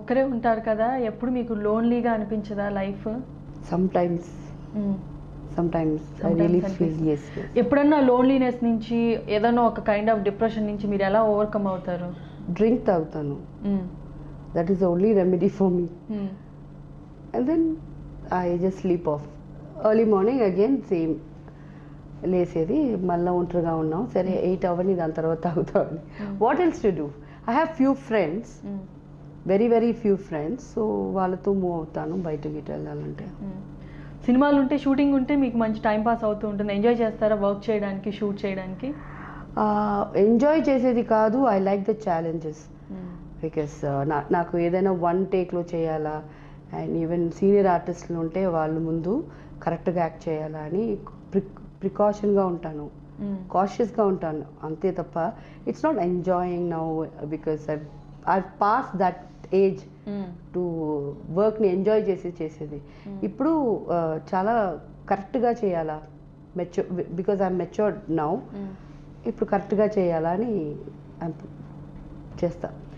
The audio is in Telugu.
ఒక్కరే ఉంటారు కదా ఎప్పుడు మీకు లోన్లీగా అనిపించదా life sometimes sometimes I really Sometimes feel అనిపిస్తుంది. ఎస్ ఎప్పుడన్నా లోన్లీనెస్ నుంచి ఏదైనా ఒక కైండ్ ఆఫ్ డిప్రెషన్ నుంచి మీరు ఎలా ఓవర్కమ్ అవుతారు డ్రింక్ తాగుతాను మ్మ్. That is only remedy for me hmm. And then I just sleep off early morning again same లేసేది మళ్ళీ ఒంటరిగా ఉన్నాం సరే ఎయిట్ అవర్ని దాని తర్వాత తాగుతామని what else to do I have few friends hmm. Very very few friends so వాళ్ళతో మూవ్ అవుతాను బయటకి గిట్ట వెళ్ళాలంటే మ్మ్. సినిమాలు ఉంటే షూటింగ్ ఉంటే మీకు మంచి టైం పాస్ అవుతూ ఉంటుంది ఎంజాయ్ చేస్తారా వర్క్ చేయడానికి షూట్ చేయడానికి ఎంజాయ్ చేసేది కాదు I like the challenges hmm. Because నా నాకు ఏదైనా వన్ టేక్లో చేయాలా అండ్ ఈవెన్ సీనియర్ ఆర్టిస్టులు ఉంటే వాళ్ళు ముందు కరెక్ట్గా యాక్ట్ చేయాలా అని ప్రికాషన్గా ఉంటాను మ్మ్. కాషియస్గా ఉంటాను అంతే తప్ప it's not enjoying now because I I pass that age hmm. To వర్క్ని ఎంజాయ్ చేసి చేసేది ఇప్పుడు ఆ, చాలా కరెక్ట్గా చేయాలా మెచ్యూ because I'm matured now hmm. ఇప్పుడు కరెక్ట్గా చేయాలా అని I'm- చేస్తా